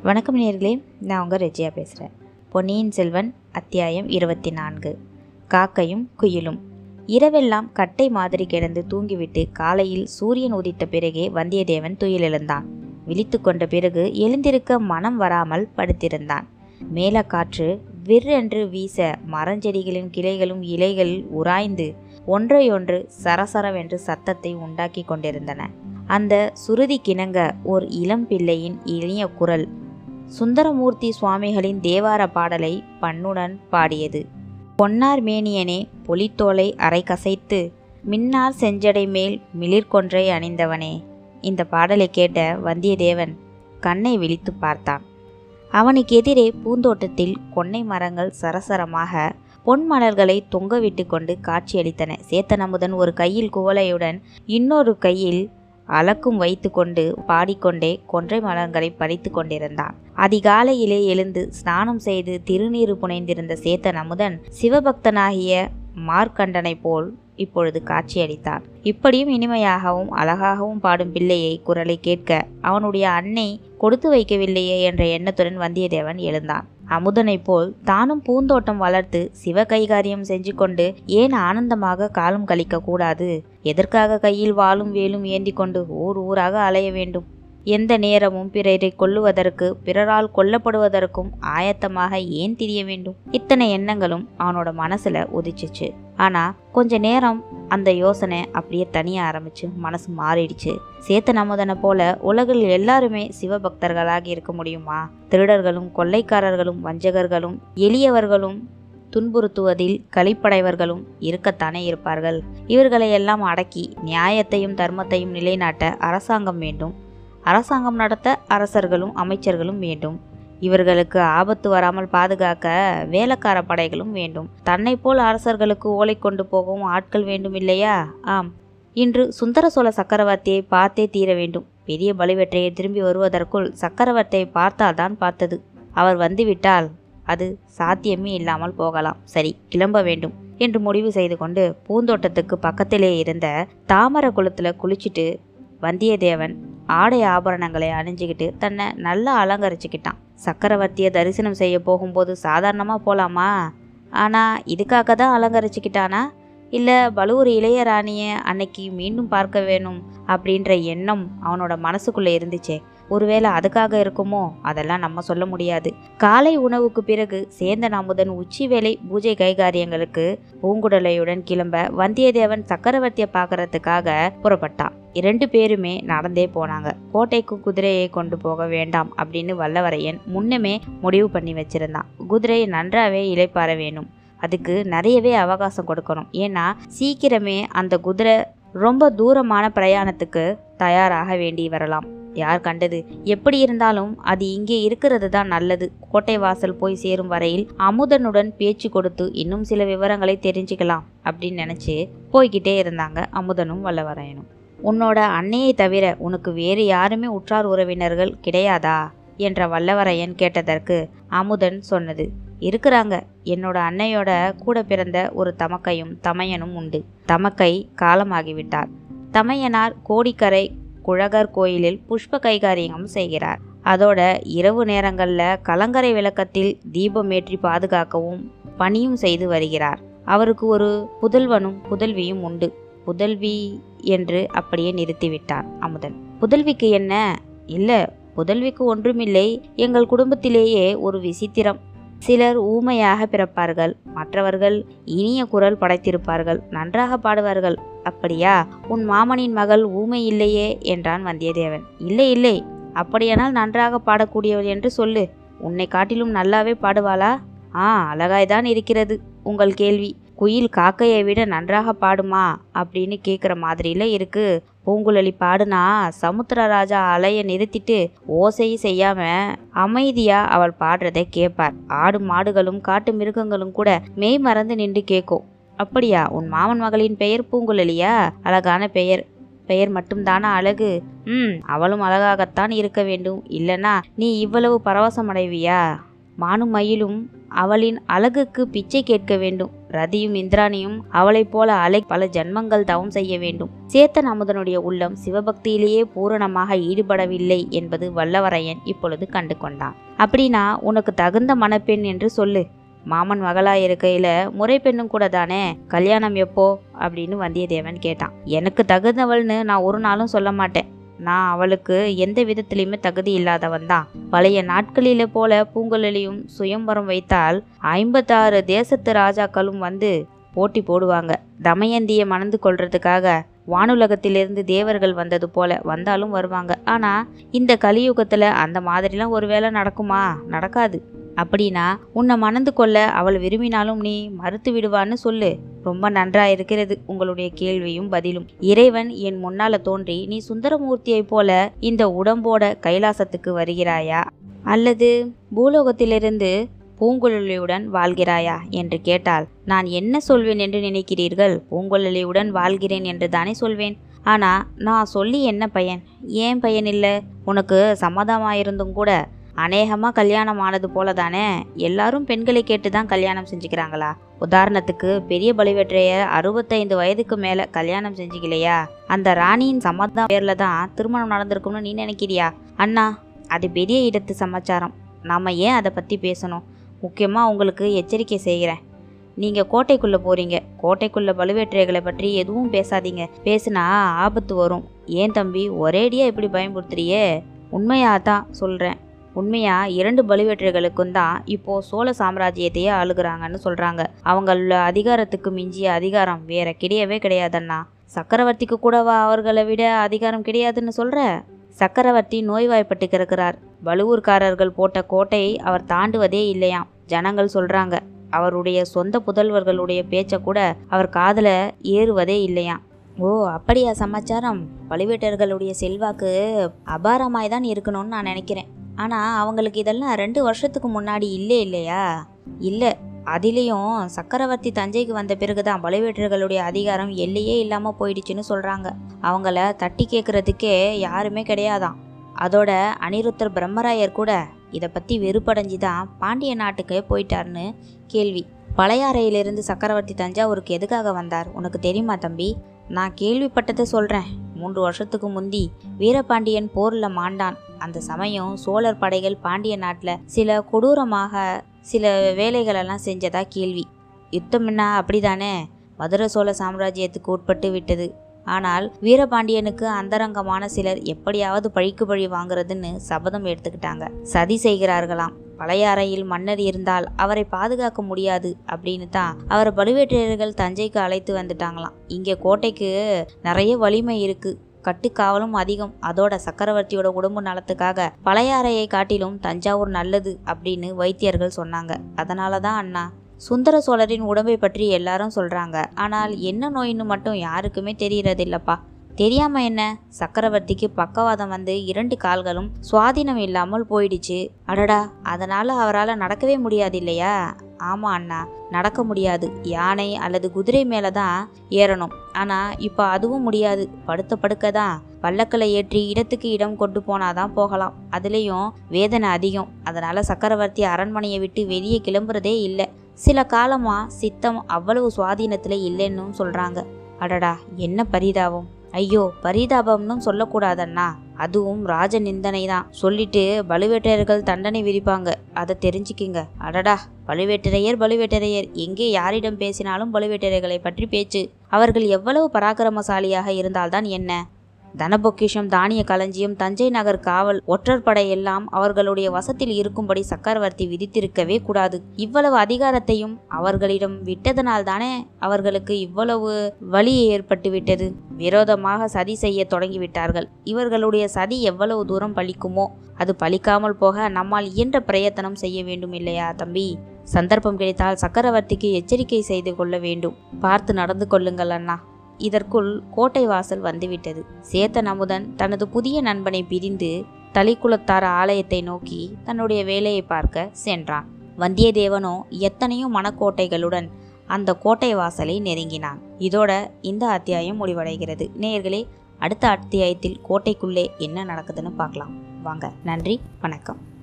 வணக்கம் நேர்களே நான் உங்கள் ரெஜியா பேசுகிறேன் பொன்னியின் செல்வன் அத்தியாயம் இருபத்தி நான்கு காக்கையும் குயிலும் இரவெல்லாம் கட்டை மாதிரி கிடந்து தூங்கிவிட்டு காலையில் சூரியன் உதித்த பிறகே வந்தியத்தேவன் துயிலெழுந்தான் விழித்து கொண்ட பிறகு எழுந்திருக்க மனம் வராமல் படுத்திருந்தான் மேலக்காற்று விற்றென்று வீச மரஞ்செடிகளின் கிளைகளும் இலைகள் உராய்ந்து ஒன்றையொன்று சரசரவென்று சத்தத்தை உண்டாக்கி கொண்டிருந்தன அந்த சுருதி கிணங்க ஓர் இளம் பிள்ளையின் இனிய குரல் சுந்தரமூர்த்தி சுவாமிகளின் தேவார பாடலை பண்ணுடன் பாடியது பொன்னார் மேனியனே பொலித்தோலை அரை கசைத்து மின்னார் செஞ்சடை மேல் மிளிர்கொன்றை அணிந்தவனே இந்த பாடலை கேட்ட வந்தியத்தேவன் கண்ணை விழித்து பார்த்தான் அவனுக்கு எதிரே பூந்தோட்டத்தில் கொன்னை மரங்கள் சரசரமாக பொன் மலர்களை தொங்கவிட்டு கொண்டு காட்சியளித்தன சேத்தனமுதன் ஒரு கையில் குவளையுடன் இன்னொரு கையில் அலக்கும் வைத்து கொண்டு பாடிக்கொண்டே கொன்றை மலர்களை படித்து கொண்டிருந்தான் அதிகாலையிலே எழுந்து ஸ்நானம் செய்து திருநீறு புனைந்திருந்த சேத்தன் அமுதன் சிவபக்தனாகிய மார்க்கண்டனை போல் இப்பொழுது காட்சியளித்தான் இப்படியும் இனிமையாகவும் அழகாகவும் பாடும் பிள்ளையை குரலை கேட்க அவனுடைய அன்னை கொடுத்து வைக்கவில்லையே என்ற எண்ணத்துடன் வந்தியத்தேவன் எழுந்தான் அமுதனைப் போல் தானும் பூந்தோட்டம் வளர்த்து சிவ கைகாரியம் செஞ்சு கொண்டு ஏன் ஆனந்தமாக காலம் கழிக்க கூடாது எதற்காக கையில் வாளும் வேலும் ஏந்தி கொண்டு ஊர் ஊராக அலைய வேண்டும் எந்த நேரமும் பிறரை கொல்லுவதற்கு பிறரால் கொல்லப்படுவதற்கும் ஆயத்தமாக ஏன் திரிய வேண்டும் இத்தனை எண்ணங்களும் அவனோட மனசுல உதிச்சிச்சு ஆனா கொஞ்ச நேரம் அந்த யோசனை அப்படியே தனிய ஆரம்பிச்சு மனசு மாறிடுச்சு சேத்தன் அமுதனை போல உலகில் எல்லாருமே சிவபக்தர்களாக இருக்க முடியுமா திருடர்களும் கொள்ளைக்காரர்களும் வஞ்சகர்களும் எளியவர்களும் துன்புறுத்துவதில் களிப்படைவர்களும் இருக்கத்தானே இருப்பார்கள் இவர்களை எல்லாம் அடக்கி நியாயத்தையும் தர்மத்தையும் நிலைநாட்ட அரசாங்கம் வேண்டும் அரசாங்கம் நடத்த அரசர்களும் அமைச்சர்களும் வேண்டும் இவர்களுக்கு ஆபத்து வராமல் பாதுகாக்க வேலைக்கார படைகளும் வேண்டும் தன்னை போல் அரசர்களுக்கு ஓலை கொண்டு போகவும் ஆட்கள் வேண்டும் இல்லையா ஆம் இன்று சுந்தர சோழ சக்கரவர்த்தியை பார்த்தே தீர வேண்டும் பெரிய பலுவெற்றையை திரும்பி வருவதற்குள் சக்கரவர்த்தியை பார்த்தால்தான் பார்த்தது அவர் வந்துவிட்டால் அது சாத்தியமே இல்லாமல் போகலாம் சரி கிளம்ப வேண்டும் என்று முடிவு செய்து கொண்டு பூந்தோட்டத்துக்கு பக்கத்திலே இருந்த தாமர குளத்துல குளிச்சுட்டு வந்தியத்தேவன் ஆடை ஆபரணங்களை அணிஞ்சுக்கிட்டு தன்னை நல்லா அலங்கரிச்சுக்கிட்டான் சக்கரவர்த்தியை தரிசனம் செய்ய போகும்போது சாதாரணமாக போகலாமா ஆனால் இதுக்காக தான் அலங்கரிச்சுக்கிட்டானா இல்லை பலூர் இளையராணியை அன்னைக்கு மீண்டும் பார்க்க வேணும் அப்படின்ற எண்ணம் அவனோட மனசுக்குள்ளே இருந்துச்சே ஒருவேளை அதுக்காக இருக்குமோ அதெல்லாம் நம்ம சொல்ல முடியாது காலை உணவுக்கு பிறகு சேந்தன் அமுதன் உச்சி வேலை பூஜை கைகாரியங்களுக்கு பூங்குடலையுடன் கிளம்ப வந்தியத்தேவன் சக்கரவர்த்தியை பார்க்கறதுக்காக புறப்பட்டான் இரண்டு பேருமே நடந்தே போனாங்க கோட்டைக்கு குதிரையை கொண்டு போக வேண்டாம் அப்படின்னு வல்லவரையன் முன்னமே முடிவு பண்ணி வச்சிருந்தான் குதிரையை நன்றாவே இளைப்பாற வேணும் அதுக்கு நிறையவே அவகாசம் கொடுக்கணும் ஏன்னா சீக்கிரமே அந்த குதிரை ரொம்ப தூரமான பிரயாணத்துக்கு தயாராக வேண்டி வரலாம் யார் கண்டது எப்படி இருந்தாலும் அது இங்கே இருக்கிறது தான் நல்லது கோட்டை வாசல் போய் சேரும் வரையில் அமுதனுடன் பேச்சு கொடுத்து இன்னும் சில விவரங்களை தெரிஞ்சுக்கலாம் அப்படின்னு நினச்சி போய்கிட்டே இருந்தாங்க அமுதனும் வல்லவரையனும் உன்னோட அன்னையை தவிர உனக்கு வேறு யாருமே உற்றார் உறவினர்கள் கிடையாதா என்ற வல்லவரையன் கேட்டதற்கு அமுதன் சொன்னது இருக்கிறாங்க என்னோட அன்னையோட கூட பிறந்த ஒரு தமக்கையும் தமையனும் உண்டு தமக்கை காலமாகிவிட்டார் தமையனார் கோடிக்கரை குழகர் கோயிலில் புஷ்ப கைகாரியம் செய்கிறார் அதோட இரவு நேரங்களில் கலங்கரை விளக்கத்தில் தீபமேற்றி பாதுகாக்கவும் பணியும் செய்து வருகிறார் அவருக்கு ஒரு புதல்வனும் புதல்வியும் உண்டு புதல்வி என்று அப்படியே நிறுத்திவிட்டான் அமுதன் புதல்விக்கு என்ன இல்லை புதல்விக்கு ஒன்றுமில்லை எங்கள் குடும்பத்திலேயே ஒரு விசித்திரம் சிலர் ஊமையாக பிறப்பார்கள் மற்றவர்கள் இனிய குரல் படைத்திருப்பார்கள் நன்றாக பாடுவார்கள் அப்படியா உன் மாமனின் மகள் ஊமை இல்லையே என்றான் வந்தியத்தேவன் இல்லை இல்லை அப்படியானால் நன்றாக பாடக்கூடியவள் என்று சொல்லு உன்னை காட்டிலும் நல்லாவே பாடுவாளா ஆ அழகாய்தான் இருக்கிறது உங்கள் கேள்வி குயில் காக்கையை விட நன்றாக பாடுமா அப்படின்னு கேட்குற மாதிரில இருக்கு பூங்குழலி பாடுனா சமுத்திரராஜா அலைய நிறுத்திட்டு ஓசை செய்யாம அமைதியா அவள் பாடுறதை கேட்பார் ஆடு மாடுகளும் காட்டு மிருகங்களும் கூட மெய் மறந்து நின்று கேட்கும் அப்படியா உன் மாமன் மகளின் பெயர் பூங்குழலியா அழகான பெயர் பெயர் மட்டும்தானா அழகு ம் அவளும் அழகாகத்தான் இருக்க வேண்டும் இல்லனா நீ இவ்வளவு பரவசமடைவியா மானும் மயிலும் அவளின் அழகுக்கு பிச்சை கேட்க வேண்டும் ரதியும் இந்திராணியும் அவளைப் போல அலை பல ஜன்மங்கள் தவம் செய்ய வேண்டும் சேத்தன் அமுதனுடைய உள்ளம் சிவபக்தியிலேயே பூரணமாக ஈடுபடவில்லை என்பது வல்லவரையன் இப்பொழுது கண்டு கொண்டான் அப்படின்னா உனக்கு தகுந்த மணப்பெண் என்று சொல்லு மாமன் மகளா இருக்கையில முறை பெண்ணும் கூட தானே கல்யாணம் எப்போ அப்படின்னு வந்தியத்தேவன் கேட்டான் எனக்கு தகுந்தவள்னு நான் ஒரு நாளும் சொல்ல மாட்டேன் நான் அவளுக்கு எந்த விதத்திலையுமே தகுதி இல்லாதவன் தான் பழைய நாட்களில போல பூங்குழலியும் சுயம்பரம் வைத்தால் ஐம்பத்தாறு தேசத்து ராஜாக்களும் வந்து போட்டி போடுவாங்க தமயந்தியை மணந்து கொள்றதுக்காக வானுலகத்திலிருந்து தேவர்கள் வந்தது போல வந்தாலும் வருவாங்க ஆனா இந்த கலியுகத்துல அந்த மாதிரிலாம் ஒருவேளை நடக்குமா நடக்காது அப்படின்னா உன்னை மணந்து கொள்ள அவள் விரும்பினாலும் நீ மறுத்து விடுவான்னு சொல்லு ரொம்ப நன்றா இருக்கிறது உங்களுடைய கேள்வியும் பதிலும் இறைவன் என் முன்னால தோன்றி நீ சுந்தரமூர்த்தியைப் போல இந்த உடம்போட கைலாசத்துக்கு வருகிறாயா அல்லது பூலோகத்திலிருந்து பூங்குழலியுடன் வாழ்கிறாயா என்று கேட்டால் நான் என்ன சொல்வேன் என்று நினைக்கிறீர்கள் பூங்குழலியுடன் வாழ்கிறேன் என்று தானே சொல்வேன் ஆனா நான் சொல்லி என்ன பயன் ஏன் பயன் இல்லை உனக்கு சம்மதமாயிருந்தும் கூட அநேகமாக கல்யாணம் ஆனது போல தானே எல்லாரும் பெண்களை கேட்டு தான் கல்யாணம் செஞ்சுக்கிறாங்களா உதாரணத்துக்கு பெரிய பழுவேற்றையர் அறுபத்தைந்து வயதுக்கு மேலே கல்யாணம் செஞ்சுக்கலையா அந்த ராணியின் சம்மதம் பேரில் தான் திருமணம் நடந்திருக்கும்னு நீ நினைக்கிறியா அண்ணா அது பெரிய இடத்து சமாச்சாரம் நாம் ஏன் அதை பற்றி பேசணும் முக்கியமாக உங்களுக்கு எச்சரிக்கை செய்கிறேன் நீங்கள் கோட்டைக்குள்ளே போகிறீங்க கோட்டைக்குள்ளே பழுவேற்றையர்களை பற்றி எதுவும் பேசாதீங்க பேசுனா ஆபத்து வரும் ஏன் தம்பி ஒரேடியாக இப்படி பயன்படுத்துறியே உண்மையாக தான் சொல்கிறேன் உண்மையா இரண்டு பழுவேற்றைகளுக்கும் தான் இப்போ சோழ சாம்ராஜ்யத்தையே ஆளுகிறாங்கன்னு சொல்றாங்க அவங்கள அதிகாரத்துக்கு மிஞ்சிய அதிகாரம் வேற கிடையவே கிடையாதண்ணா சக்கரவர்த்திக்கு கூடவா அவர்களை விட அதிகாரம் கிடையாதுன்னு சொல்ற சக்கரவர்த்தி நோய்வாய்ப்பட்டு கிடக்கிறார் வலுவூர்காரர்கள் போட்ட கோட்டையை அவர் தாண்டுவதே இல்லையாம் ஜனங்கள் சொல்றாங்க அவருடைய சொந்த புதல்வர்களுடைய பேச்சை கூட அவர் காதுல ஏறுவதே இல்லையாம் ஓ அப்படியா சமாச்சாரம் பழுவேட்டர்களுடைய செல்வாக்கு அபாரமாய் தான் இருக்கணும்னு நான் நினைக்கிறேன் ஆனால் அவங்களுக்கு இதெல்லாம் ரெண்டு வருஷத்துக்கு முன்னாடி இல்லை இல்லையா இல்லை அதிலையும் சக்கரவர்த்தி தஞ்சைக்கு வந்த பிறகு தான் பழுவேட்டர்களுடைய அதிகாரம் எல்லையே இல்லாமல் போயிடுச்சுன்னு சொல்கிறாங்க அவங்கள தட்டி கேட்குறதுக்கே யாருமே கிடையாதாம் அதோட அனிருத்தர் பிரம்மராயர் கூட இதை பற்றி வெறுப்படைஞ்சு தான் பாண்டிய நாட்டுக்கு போயிட்டார்னு கேள்வி பழையாறையிலிருந்து சக்கரவர்த்தி தஞ்சாவூருக்கு எதுக்காக வந்தார் உனக்கு தெரியுமா தம்பி நான் கேள்விப்பட்டதை சொல்கிறேன் மூன்று வருஷத்துக்கு முந்தி வீரபாண்டியன் போரில் மாண்டான் அந்த சமயம் சோழர் படைகள் பாண்டிய நாட்டில் சில கொடூரமாக சில வேலைகளெல்லாம் செஞ்சதா கேள்வி யுத்தம்னா அப்படிதானே மதுர சோழ சாம்ராஜ்யத்துக்கு உட்பட்டு விட்டது ஆனால் வீரபாண்டியனுக்கு அந்தரங்கமான சிலர் எப்படியாவது பழிக்கு பழி வாங்குறதுன்னு சபதம் எடுத்துக்கிட்டாங்க சதி செய்கிறார்களாம் பழையாறையில் மன்னர் இருந்தால் அவரை பாதுகாக்க முடியாது அப்படின்னு தான் அவரை பழுவேற்றையர்கள் தஞ்சைக்கு அழைத்து வந்துட்டாங்களாம் இங்கே கோட்டைக்கு நிறைய வலிமை இருக்கு கட்டுக்காவலும் அதிகம் அதோட சக்கரவர்த்தியோட உடம்பு நலத்துக்காக பழையாறையை காட்டிலும் தஞ்சாவூர் நல்லது அப்படின்னு வைத்தியர்கள் சொன்னாங்க அதனால தான் அண்ணா சுந்தர சோழரின் உடம்பை பற்றி எல்லாரும் சொல்றாங்க ஆனால் என்ன நோயின்னு மட்டும் யாருக்குமே தெரியறதில்லப்பா தெரியாம என்ன சக்கரவர்த்திக்கு பக்கவாதம் வந்து இரண்டு கால்களும் சுவாதீனம் இல்லாமல் போயிடுச்சு அடடா அதனால அவரால் நடக்கவே முடியாது இல்லையா ஆமா அண்ணா நடக்க முடியாது யானை அல்லது குதிரை மேலே தான் ஏறணும் ஆனால் இப்போ அதுவும் முடியாது படுத்த படுக்க தான் பல்லக்களை ஏற்றி இடத்துக்கு இடம் கொண்டு போனாதான் போகலாம் அதுலேயும் வேதனை அதிகம் அதனால சக்கரவர்த்தி அரண்மனையை விட்டு வெளியே கிளம்புறதே இல்லை சில காலமா சித்தம் அவ்வளவு சுவாதீனத்தில் இல்லைன்னு சொல்றாங்க அடடா என்ன பரிதாபம் ஐயோ பரிதாபம்னு சொல்லக்கூடாதண்ணா அதுவும் ராஜ நிந்தனை தான் சொல்லிட்டு பழுவேட்டரையர்கள் தண்டனை விதிப்பாங்க அதை தெரிஞ்சுக்கிங்க அடடா பழுவேட்டரையர் பழுவேட்டரையர் எங்கே யாரிடம் பேசினாலும் பழுவேட்டரையர்களை பற்றி பேச்சு அவர்கள் எவ்வளவு பராக்கிரமசாலியாக இருந்தால்தான் என்ன தனபொக்கிஷம் தானிய களஞ்சியம் தஞ்சை நகர் காவல் ஒற்றற்படை எல்லாம் அவர்களுடைய வசத்தில் இருக்கும்படி சக்கரவர்த்தி விதித்திருக்கவே கூடாது இவ்வளவு அதிகாரத்தையும் அவர்களிடம் விட்டதனால் தானே அவர்களுக்கு இவ்வளவு வலி ஏற்பட்டு விட்டது விரோதமாக சதி செய்ய தொடங்கிவிட்டார்கள் இவர்களுடைய சதி எவ்வளவு தூரம் பலிக்குமோ அது பலிக்காமல் போக நம்மால் இயன்ற பிரயத்தனம் செய்ய வேண்டும் இல்லையா தம்பி சந்தர்ப்பம் கிடைத்தால் சக்கரவர்த்திக்கு எச்சரிக்கை செய்து கொள்ள வேண்டும் பார்த்து நடந்து கொள்ளுங்கள் அண்ணா இதற்குள் கோட்டை வாசல் வந்துவிட்டது சேத்தன் அமுதன் தனது புதிய நண்பனை பிரிந்து தளிக்குளத்தார் ஆலயத்தை நோக்கி தன்னுடைய வேலையை பார்க்க சென்றான் வந்தியத்தேவனோ எத்தனையோ மணக்கோட்டைகளுடன் அந்த கோட்டை வாசலை நெருங்கினான் இதோட இந்த அத்தியாயம் முடிவடைகிறது நேயர்களே அடுத்த அத்தியாயத்தில் கோட்டைக்குள்ளே என்ன நடக்குதுன்னு பார்க்கலாம் வாங்க நன்றி வணக்கம்